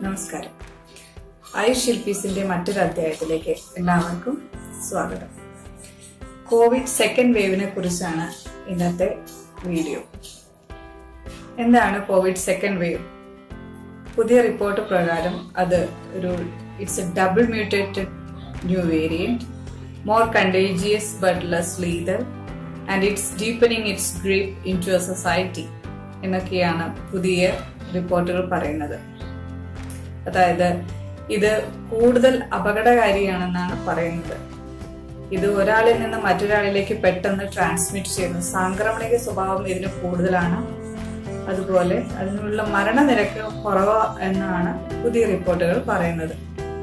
നമസ്കാരം ഐ ശില്പീസിന്റെ മറ്റൊരു അധ്യായത്തിലേക്ക് എല്ലാവർക്കും സ്വാഗതം കോവിഡ് സെക്കൻഡ് വേവിനെ കുറിച്ചാണ് ഇന്നത്തെ വീഡിയോ എന്താണ് കോവിഡ് സെക്കൻഡ് വേവ് പുതിയ റിപ്പോർട്ട് പ്രകാരം അത് ഒരു it's a double mutated new variant more contagious but less lethal and it's deepening it's grip in to a society എന്നൊക്കെയാണ് പുതിയ റിപ്പോർട്ടുകൾ പറയുന്നത് അതായത് ഇത് കൂടുതൽ അപകടകാരിയാണെന്നാണ് പറയുന്നത് ഇത് ഒരാളിൽ നിന്ന് മറ്റൊരാളിലേക്ക് പെട്ടെന്ന് ട്രാൻസ്മിറ്റ് ചെയ്യുന്നു സാംക്രമണിക സ്വഭാവം ഇതിന് കൂടുതലാണ് അതുപോലെ അതിനുള്ള മരണനിരക്ക് കുറവ് എന്നാണ് പുതിയ റിപ്പോർട്ടുകൾ പറയുന്നത്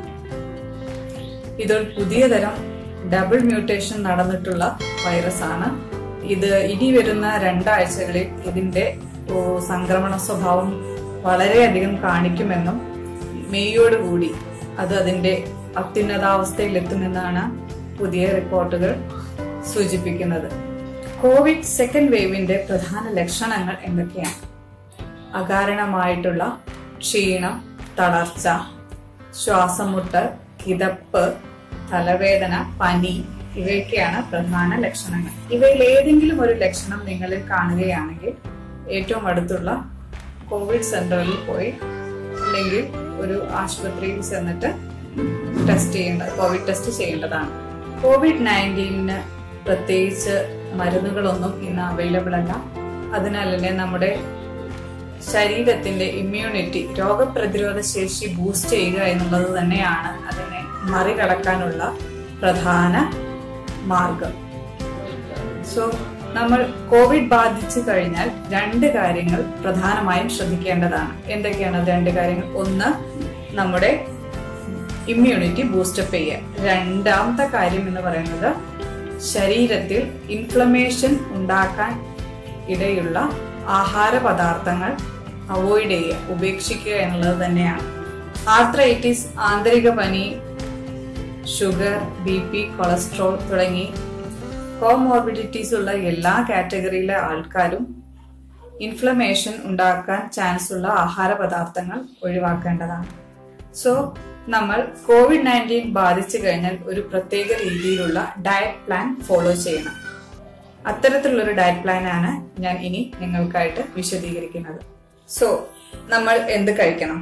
ഇതൊരു പുതിയ തരം ഡബിൾ മ്യൂട്ടേഷൻ നടന്നിട്ടുള്ള വൈറസ് ആണ് ഇത് ഇനി വരുന്ന രണ്ടാഴ്ചകളിൽ ഇതിന്റെ ഓ, സംക്രമണ സ്വഭാവം വളരെയധികം കാണിക്കുമെന്നും മെയ്യോടുകൂടി അത് അതിന്റെ അത്യുന്നതാവസ്ഥയിൽ എത്തുമെന്നാണ് പുതിയ റിപ്പോർട്ടുകൾ സൂചിപ്പിക്കുന്നത് കോവിഡ് സെക്കൻഡ് വേവിന്റെ പ്രധാന ലക്ഷണങ്ങൾ എന്തൊക്കെയാണ് അകാരണമായിട്ടുള്ള ക്ഷീണം തളർച്ച ശ്വാസമുട്ട് കിതപ്പ് തലവേദന പനി ഇവയൊക്കെയാണ് പ്രധാന ലക്ഷണങ്ങൾ ഇവയിൽ ഏതെങ്കിലും ഒരു ലക്ഷണം നിങ്ങളിൽ കാണുകയാണെങ്കിൽ ഏറ്റവും അടുത്തുള്ള കോവിഡ് സെന്ററിൽ പോയി അല്ലെങ്കിൽ ഒരു ആശുപത്രിയിൽ ചെന്നിട്ട് ടെസ്റ്റ് ചെയ്യേണ്ട കോവിഡ് ടെസ്റ്റ് ചെയ്യേണ്ടതാണ് കോവിഡ് നയൻറ്റീനിന് പ്രത്യേകിച്ച് മരുന്നുകളൊന്നും ഇന്ന് അവൈലബിൾ അല്ല അതിനാൽ തന്നെ നമ്മുടെ ശരീരത്തിന്റെ ഇമ്മ്യൂണിറ്റി രോഗപ്രതിരോധ ശേഷി ബൂസ്റ്റ് ചെയ്യുക എന്നുള്ളത് തന്നെയാണ് അതിനെ മറികടക്കാനുള്ള പ്രധാന മാർഗം സോ നമ്മൾ കോവിഡ് ബാധിച്ചു കഴിഞ്ഞാൽ രണ്ട് കാര്യങ്ങൾ പ്രധാനമായും ശ്രദ്ധിക്കേണ്ടതാണ് എന്തൊക്കെയാണ് അത് രണ്ട് കാര്യങ്ങൾ ഒന്ന് നമ്മുടെ ഇമ്മ്യൂണിറ്റി ബൂസ്റ്റപ്പ് ചെയ്യുക രണ്ടാമത്തെ കാര്യം എന്ന് പറയുന്നത് ശരീരത്തിൽ ഇൻഫ്ലമേഷൻ ഉണ്ടാക്കാൻ ഇടയുള്ള ആഹാര പദാർത്ഥങ്ങൾ അവോയ്ഡ് ചെയ്യുക ഉപേക്ഷിക്കുക എന്നുള്ളത് തന്നെയാണ് ആർത്രൈറ്റിസ് ആന്തരിക പനി ഷുഗർ ബി പി കൊളസ്ട്രോൾ തുടങ്ങി കോമോർബിഡിറ്റീസ് ഉള്ള എല്ലാ കാറ്റഗറിയിലെ ആൾക്കാരും ഇൻഫ്ലമേഷൻ ഉണ്ടാക്കാൻ ചാൻസ് ഉള്ള ആഹാര പദാർത്ഥങ്ങൾ ഒഴിവാക്കേണ്ടതാണ് സോ നമ്മൾ കോവിഡ് നയൻറ്റീൻ ബാധിച്ചു കഴിഞ്ഞാൽ ഒരു പ്രത്യേക രീതിയിലുള്ള ഡയറ്റ് പ്ലാൻ ഫോളോ ചെയ്യണം അത്തരത്തിലുള്ളൊരു ഡയറ്റ് പ്ലാൻ ആണ് ഞാൻ ഇനി നിങ്ങൾക്കായിട്ട് വിശദീകരിക്കുന്നത് സോ നമ്മൾ എന്ത് കഴിക്കണം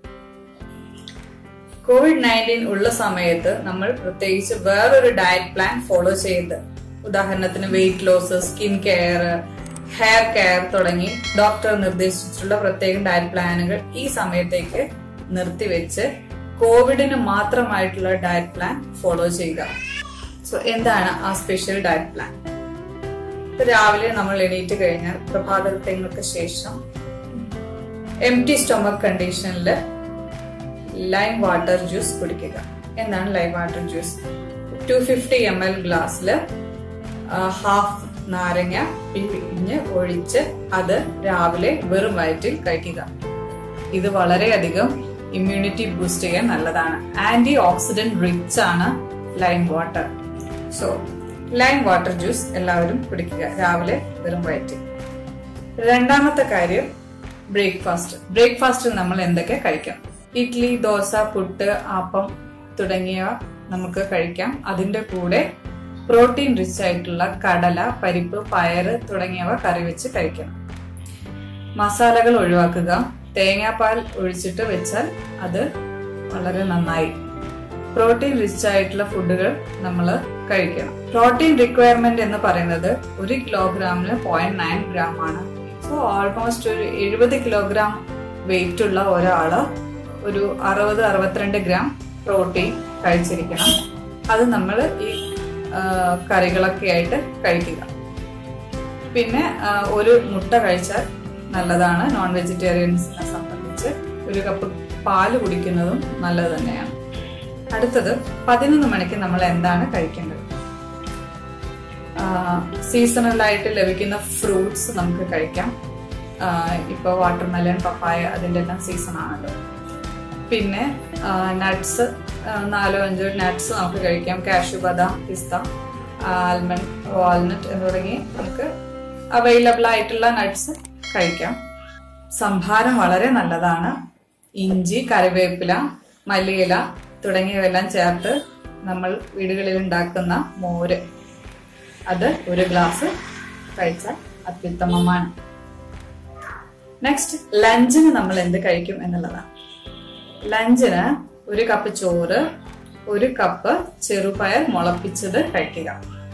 കോവിഡ് നയൻറ്റീൻ ഉള്ള സമയത്ത് നമ്മൾ പ്രത്യേകിച്ച് വേറൊരു ഡയറ്റ് പ്ലാൻ ഫോളോ ചെയ്ത് ഉദാഹരണത്തിന് weight loss skin care hair care തുടങ്ങി ഡോക്ടർ നിർദ്ദേശിച്ചിട്ടുള്ള പ്രത്യേക ഡയറ്റ് പ്ലാനുകൾ ഈ സമയത്തേക്ക് നിർത്തിവെച്ച് കോവിഡിന് മാത്രമായിട്ടുള്ള ഡയറ്റ് പ്ലാൻ ഫോളോ ചെയ്യുക സോ എന്താണ് ആ സ്പെഷ്യൽ ഡയറ്റ് പ്ലാൻ ഇപ്പൊ രാവിലെ നമ്മൾ എണീറ്റ് കഴിഞ്ഞാൽ പ്രഭാതങ്ങൾക്ക് ശേഷം എം ടി സ്റ്റൊമക് കണ്ടീഷനിൽ ലൈം വാട്ടർ ജ്യൂസ് കുടിക്കുക എന്താണ് lime water juice two fifty M L ഗ്ലാസ്സിൽ ഹാഫ് നാരങ്ങ പിഴിഞ്ഞ് ഒഴിച്ച് അത് രാവിലെ വെറും വയറ്റിൽ കഴിക്കുക ഇത് വളരെയധികം ഇമ്മ്യൂണിറ്റി ബൂസ്റ്റ് ചെയ്യാൻ നല്ലതാണ് ആന്റി ഓക്സിഡന്റ് റിച്ച് ആണ് lime water so lime water juice എല്ലാവരും കുടിക്കുക രാവിലെ വെറും വയറ്റിൽ രണ്ടാമത്തെ കാര്യം ബ്രേക്ക്ഫാസ്റ്റ് ബ്രേക്ക്ഫാസ്റ്റിൽ നമ്മൾ എന്തൊക്കെ കഴിക്കാം ഇഡ്ലി ദോശ പുട്ട് ആപ്പം തുടങ്ങിയവ നമുക്ക് കഴിക്കാം അതിന്റെ കൂടെ പ്രോട്ടീൻ റിച്ച് ആയിട്ടുള്ള കടല പരിപ്പ് പയറ് തുടങ്ങിയവ കറി വെച്ച് കഴിക്കണം മസാലകൾ ഒഴിവാക്കുക തേങ്ങാപ്പാൽ ഒഴിച്ചിട്ട് വെച്ചാൽ അത് വളരെ നന്നായി പ്രോട്ടീൻ റിച്ച് ആയിട്ടുള്ള ഫുഡുകൾ നമ്മൾ കഴിക്കണം പ്രോട്ടീൻ റിക്വയർമെന്റ് എന്ന് പറയുന്നത് ഒരു കിലോഗ്രാമിന് പോയിന്റ് നയൻ ഗ്രാം ആണ് സോ ഓൾമോസ്റ്റ് ഒരു എഴുപത് കിലോഗ്രാം വെയിറ്റ് ഉള്ള ഒരാള് ഒരു അറുപത് അറുപത്തിരണ്ട് ഗ്രാം പ്രോട്ടീൻ കഴിച്ചിരിക്കണം അത് നമ്മൾ ഈ ആ, കറികളൊക്കെ ആയിട്ട് കഴിക്കുക പിന്നെ ആ, ഒരു മുട്ട കഴിച്ചാൽ നല്ലതാണ് നോൺ വെജിറ്റേറിയൻസിനെ സംബന്ധിച്ച് ഒരു കപ്പ് പാല് കുടിക്കുന്നതും നല്ലത് തന്നെയാണ് അടുത്തത് പതിനൊന്ന് മണിക്ക് നമ്മൾ എന്താണ് കഴിക്കേണ്ടത് സീസണലായിട്ട് ലഭിക്കുന്ന ഫ്രൂട്ട്സ് നമുക്ക് കഴിക്കാം ഇപ്പൊ വാട്ടർമെലൺ പപ്പായ അതിൻ്റെ എല്ലാം സീസൺ ആണല്ലോ പിന്നെ നട്ട്സ് നാലോ അഞ്ചോ നട്ട്സ് നമുക്ക് കഴിക്കാം കാഷ്യൂ ബദാം പിസ്ത ആൽമണ്ട് വാൾനട്ട് എന്ന് തുടങ്ങി നമുക്ക് അവൈലബിൾ ആയിട്ടുള്ള നട്ട്സ് കഴിക്കാം സംഭാരം വളരെ നല്ലതാണ് ഇഞ്ചി കറിവേപ്പില മല്ലിയില തുടങ്ങിയവയെല്ലാം ചേർത്ത് നമ്മൾ വീടുകളിൽ ഉണ്ടാക്കുന്ന മോര് അത് ഒരു ഗ്ലാസ് കഴിച്ചാൽ അത്യുത്തമമാണ് നെക്സ്റ്റ് ലഞ്ചിന് നമ്മൾ എന്ത് കഴിക്കും എന്നുള്ളതാണ് ലഞ്ചിന് ഒരു കപ്പ് ചോറ് ഒരു കപ്പ് ചെറുപയർ മുളപ്പിച്ചത് കഴിക്കുക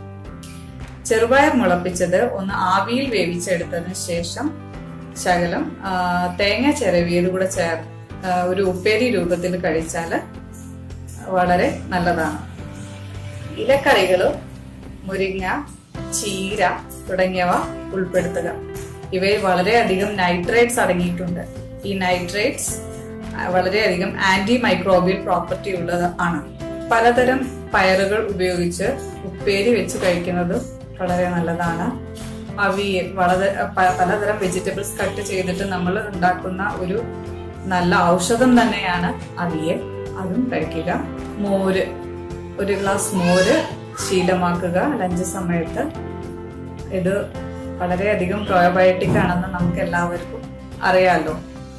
ചെറുപയർ മുളപ്പിച്ചത് ഒന്ന് ആവിയിൽ വേവിച്ചെടുത്തതിന് ശേഷം ശകലം ആ, തേങ്ങ ചിരവിയത് കൂടെ ചേർ ആ, ഒരു ഉപ്പേരി രൂപത്തിൽ കഴിച്ചാൽ വളരെ നല്ലതാണ് ഇലക്കറികൾ മുരിങ്ങ ചീര തുടങ്ങിയവ ഉൾപ്പെടുത്തുക ഇവയിൽ വളരെയധികം നൈട്രേറ്റ്സ് അടങ്ങിയിട്ടുണ്ട് ഈ നൈട്രേറ്റ്സ് വളരെയധികം ആന്റി മൈക്രോബിയൽ പ്രോപ്പർട്ടി ഉള്ളത് ആണ് പലതരം പയറുകൾ ഉപയോഗിച്ച് ഉപ്പേരി വെച്ച് കഴിക്കുന്നത് വളരെ നല്ലതാണ് അവിയൽ വളരെ പ- പലതരം വെജിറ്റബിൾസ് കട്ട് ചെയ്തിട്ട് നമ്മൾ ഉണ്ടാക്കുന്ന ഒരു നല്ല ഔഷധം തന്നെയാണ് അവിയൽ അതും കഴിക്കുക മോര് ഒരു ഗ്ലാസ് മോര് ശീലമാക്കുക ലഞ്ച് സമയത്ത് ഇത് വളരെയധികം പ്രോബയോട്ടിക് ആണെന്ന് നമുക്ക് എല്ലാവർക്കും അറിയാലോ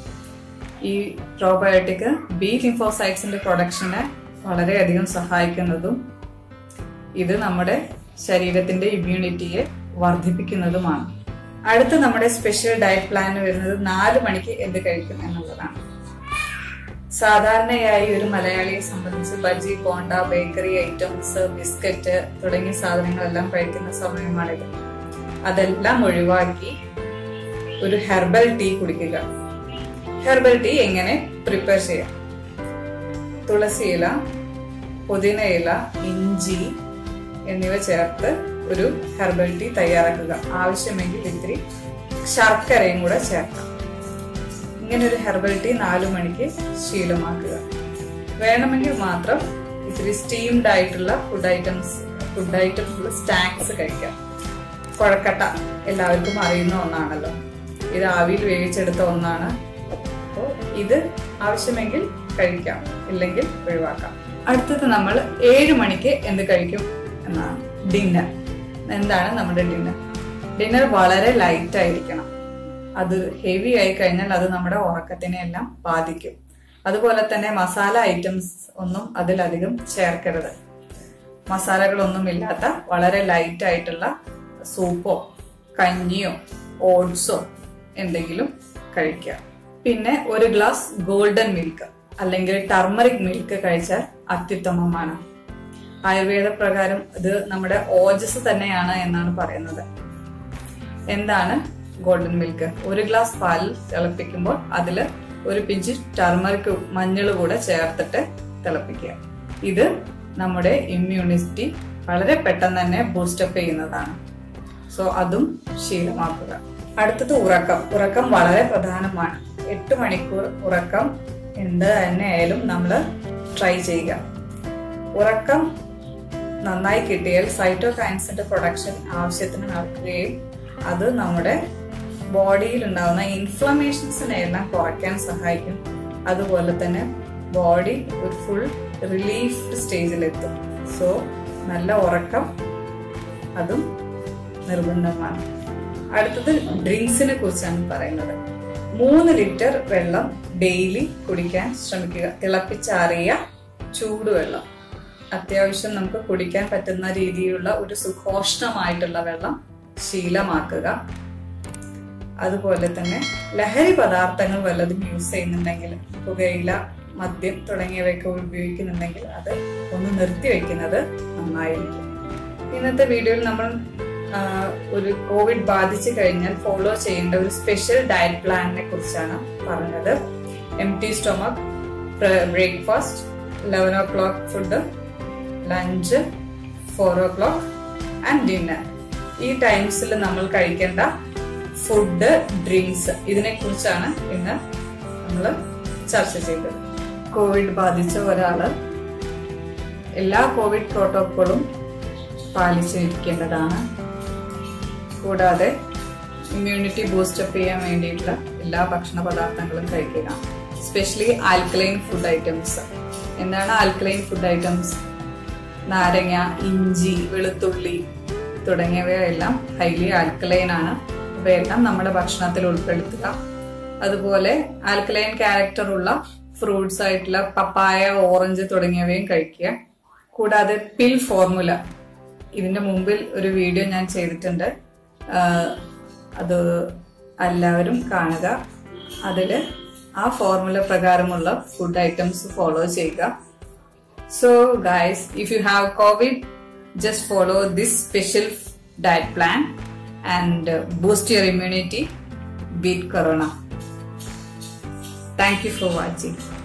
ഈ പ്രോബയോട്ടിക് ബി ലിംഫോസൈറ്റ്സിന്റെ പ്രൊഡക്ഷനെ വളരെയധികം സഹായിക്കുന്നതും ഇത് നമ്മുടെ ശരീരത്തിന്റെ ഇമ്മ്യൂണിറ്റിയെ വർദ്ധിപ്പിക്കുന്നതുമാണ് അടുത്ത നമ്മുടെ സ്പെഷ്യൽ ഡയറ്റ് പ്ലാൻ വരുന്നത് നാല് മണിക്ക് എന്ത് കഴിക്കും എന്നുള്ളതാണ് സാധാരണയായി ഒരു മലയാളിയെ സംബന്ധിച്ച് bajji bonda bakery items biscuit തുടങ്ങിയ സാധനങ്ങളെല്ലാം കഴിക്കുന്ന സമയമാണിത് അതെല്ലാം ഒഴിവാക്കി ഒരു ഹെർബൽ ടീ കുടിക്കുക ഹെർബൽ ടീ എങ്ങനെ പ്രിപ്പയർ ചെയ്യാം തുളസി ഇല പുതിന ഇല ഇഞ്ചി എന്നിവ ചേർത്ത് ഒരു ഹെർബൽ ടീ തയ്യാറാക്കുക ആവശ്യമെങ്കിൽ ഇത്തിരി ശർക്കരയും കൂടെ ചേർക്കാം ഇങ്ങനെ ഒരു ഹെർബൽ ടീ നാലു മണിക്ക് ശീലമാക്കുക വേണമെങ്കിൽ മാത്രം ഇത്തിരി സ്റ്റീംഡ് ആയിട്ടുള്ള food items food items snacks കഴിക്കാം കുഴക്കട്ട എല്ലാവർക്കും അറിയുന്ന ഒന്നാണല്ലോ ഇത് ആവിയിൽ വേവിച്ചെടുത്ത ഒന്നാണ് അപ്പോൾ ഇത് ആവശ്യമെങ്കിൽ കഴിക്കാം ഇല്ലെങ്കിൽ ഒഴിവാക്കാം അടുത്തത് നമ്മൾ ഏഴ് മണിക്ക് എന്ത് കഴിക്കും എന്നാണ് ഡിന്നർ എന്താണ് നമ്മുടെ ഡിന്നർ ഡിന്നർ വളരെ ലൈറ്റ് ആയിരിക്കണം അത് ഹെവി ആയി കഴിഞ്ഞാൽ അത് നമ്മുടെ ഉറക്കത്തിനെ എല്ലാം ബാധിക്കും അതുപോലെ തന്നെ മസാല ഐറ്റംസ് ഒന്നും അതിലധികം ചേർക്കരുത് മസാലകളൊന്നും ഇല്ലാത്ത വളരെ ലൈറ്റ് ആയിട്ടുള്ള സൂപ്പോ കഞ്ഞിയോ ഓട്സോ എന്തെങ്കിലും കഴിക്കുക പിന്നെ ഒരു ഗ്ലാസ് ഗോൾഡൻ മിൽക്ക് അല്ലെങ്കിൽ ടർമറിക് മിൽക്ക് കഴിച്ചാൽ അത്യുത്തമമാണ് ആയുർവേദ പ്രകാരം ഇത് നമ്മുടെ ഓജസ് തന്നെയാണ് എന്നാണ് പറയുന്നത് എന്താണ് ഗോൾഡൻ മിൽക്ക് ഒരു ഗ്ലാസ് പാൽ തിളപ്പിക്കുമ്പോൾ അതിൽ ഒരു പിഞ്ച് ടർമറിക് മഞ്ഞൾ കൂടെ ചേർത്തിട്ട് തിളപ്പിക്കുക ഇത് നമ്മുടെ ഇമ്മ്യൂണിറ്റി വളരെ പെട്ടെന്ന് തന്നെ ബൂസ്റ്റപ്പ് ചെയ്യുന്നതാണ് സോ അതും ശീലമാക്കുക അടുത്തത് ഉറക്കം ഉറക്കം വളരെ പ്രധാനമാണ് എട്ട് മണിക്കൂർ ഉറക്കം എന്ത് തന്നെ ആയാലും നമ്മൾ ട്രൈ ചെയ്യുക ഉറക്കം നന്നായി കിട്ടിയാൽ സൈറ്റോകൈൻസിന്റെ പ്രൊഡക്ഷൻ ആവശ്യത്തിന് നടക്കുകയും അത് നമ്മുടെ ബോഡിയിൽ ഉണ്ടാകുന്ന ഇൻഫ്ലമേഷൻസിനെ എല്ലാം കുറയ്ക്കാൻ സഹായിക്കും അതുപോലെ തന്നെ ബോഡി ഒരു ഫുൾ റിലീഫ്ഡ് സ്റ്റേജിലെത്തും സോ നല്ല ഉറക്കം അതും നിർബന്ധമാണ് അടുത്തത് ഡ്രിങ്ക്സിനെ കുറിച്ചാണ് പറയുന്നത് മൂന്ന് ലിറ്റർ വെള്ളം ഡെയിലി കുടിക്കാൻ ശ്രമിക്കുക തിളപ്പിച്ചാറിയ ചൂടുവെള്ളം അത്യാവശ്യം നമുക്ക് കുടിക്കാൻ പറ്റുന്ന രീതിയിലുള്ള ഒരു സുഖോഷ്ണമായിട്ടുള്ള വെള്ളം ശീലമാക്കുക അതുപോലെ തന്നെ ലഹരി പദാർത്ഥങ്ങൾ വല്ലതും യൂസ് ചെയ്യുന്നുണ്ടെങ്കിൽ പുകയില മദ്യം തുടങ്ങിയവയൊക്കെ ഉപയോഗിക്കുന്നുണ്ടെങ്കിൽ അത് ഒന്ന് നിർത്തിവെക്കുന്നത് നന്നായിരിക്കും ഇന്നത്തെ വീഡിയോയിൽ നമ്മൾ ആ, ഒരു കോവിഡ് ബാധിച്ചു കഴിഞ്ഞാൽ ഫോളോ ചെയ്യേണ്ട ഒരു സ്പെഷ്യൽ ഡയറ്റ് പ്ലാനിനെ കുറിച്ചാണ് പറഞ്ഞത് empty stomach breakfast eleven o'clock food lunch four o'clock and dinner ഈ ടൈംസിൽ നമ്മൾ കഴിക്കേണ്ട ഫുഡ് ഡ്രിങ്ക്സ് ഇതിനെ കുറിച്ചാണ് ഇന്ന് നമ്മൾ ചർച്ച ചെയ്തത് കോവിഡ് ബാധിച്ച ഒരാള് എല്ലാ കോവിഡ് പ്രോട്ടോക്കോളും പാലിച്ചിരിക്കേണ്ടതാണ് കൂടാതെ ഇമ്മ്യൂണിറ്റി ബൂസ്റ്റപ്പ് ചെയ്യാൻ വേണ്ടിയിട്ടുള്ള എല്ലാ ഭക്ഷണ പദാർത്ഥങ്ങളും കഴിക്കുക സ്പെഷ്യലി ആൽക്കലൈൻ ഫുഡ് ഐറ്റംസ് എന്താണ് ആൽക്കലൈൻ ഫുഡ് ഐറ്റംസ് നാരങ്ങ ഇഞ്ചി വെളുത്തുള്ളി തുടങ്ങിയവയെല്ലാം ഹൈലി ആൽക്കലൈൻ ആണ് ഇവയെല്ലാം നമ്മുടെ ഭക്ഷണത്തിൽ ഉൾപ്പെടുത്തുക അതുപോലെ ആൽക്കലൈൻ ക്യാരക്ടർ ഉള്ള ഫ്രൂട്ട്സ് ആയിട്ടുള്ള പപ്പായ ഓറഞ്ച് തുടങ്ങിയവയും കഴിക്കുക കൂടാതെ പിൽ ഫോർമുല ഇതിന്റെ മുമ്പിൽ ഒരു വീഡിയോ ഞാൻ ചെയ്തിട്ടുണ്ട് ആഹ് അത് എല്ലാവരും കാണുക അതിൽ ആ ഫോർമുല പ്രകാരമുള്ള ഫുഡ് ഐറ്റംസ് ഫോളോ ചെയ്യുക so guys if you have Covid just follow this special diet plan and boost your immunity beat corona thank you for watching